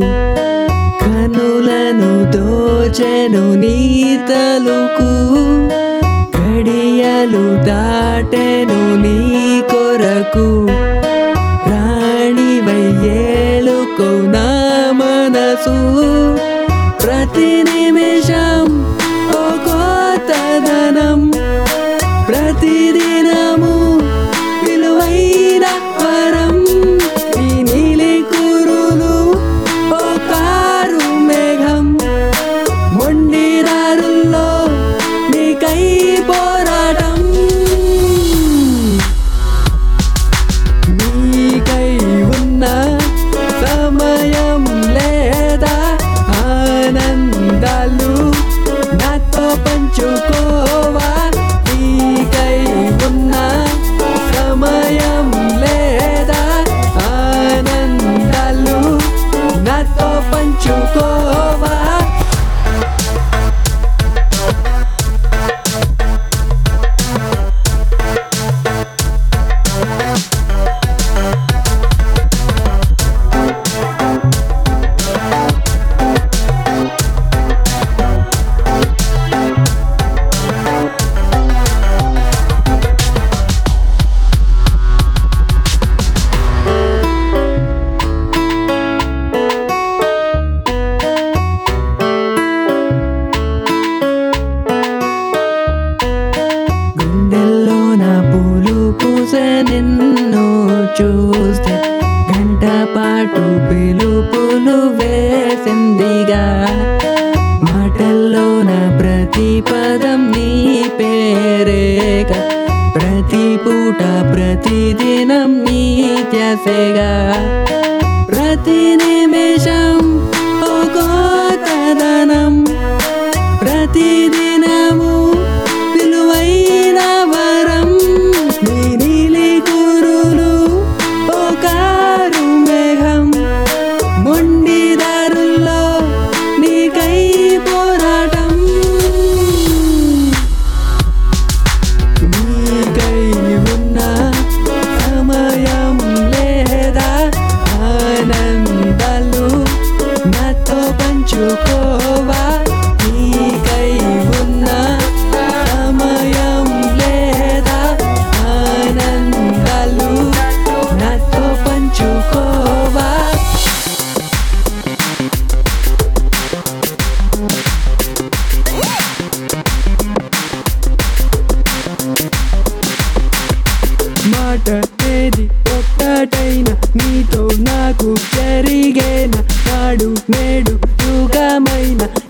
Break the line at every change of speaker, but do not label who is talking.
కనులను దోచెను నీ తలుకు గడియలు దాటెను నీ కొరకు రాణివై ఏలుకో నా మనసు ప్రతి నిమిషం ఓ కోతదనం ప్రతిదినము విలువైన వరం ఈ నీలి కురులు ఓ కారు మేఘం మొండిదారుల్లో నీకై పోరాటం నీకై ఉన్న సమయం లేదా ఆనందాలు నాతో పంచుకోవా నీకై ఉన్న సమయం లేదా ఆనందాలు నాతో పంచుకోవా గుండెల్లో నా పూలు పూసే నిన్ను చూస్తే గంట పాటు పిలుపులు వేసిందిగా మాటల్లో నా ప్రతి పదం నీ పేరేగా ప్రతి పూట ప్రతి దినం నీ త్యాసేగా ప్రతి నిమిషం ఓ కోతదనం ప్రతిదినము విలువైన వరం నీ నీలి కురులు ఓ కారు మేఘం మొండిదారుల్లో నీకై పోరాటం నీకై ఉన్న సమయం లేదా ఆనందాలు నాతో పంచుకోవా నీకై ఉన్న సమయం లేదా ఆనందాలు నాతో పంచుకోవా మాట ఏది ఒక్కటైనా నీతో నాకు జరిగేన నాడు నేడు యుగమైన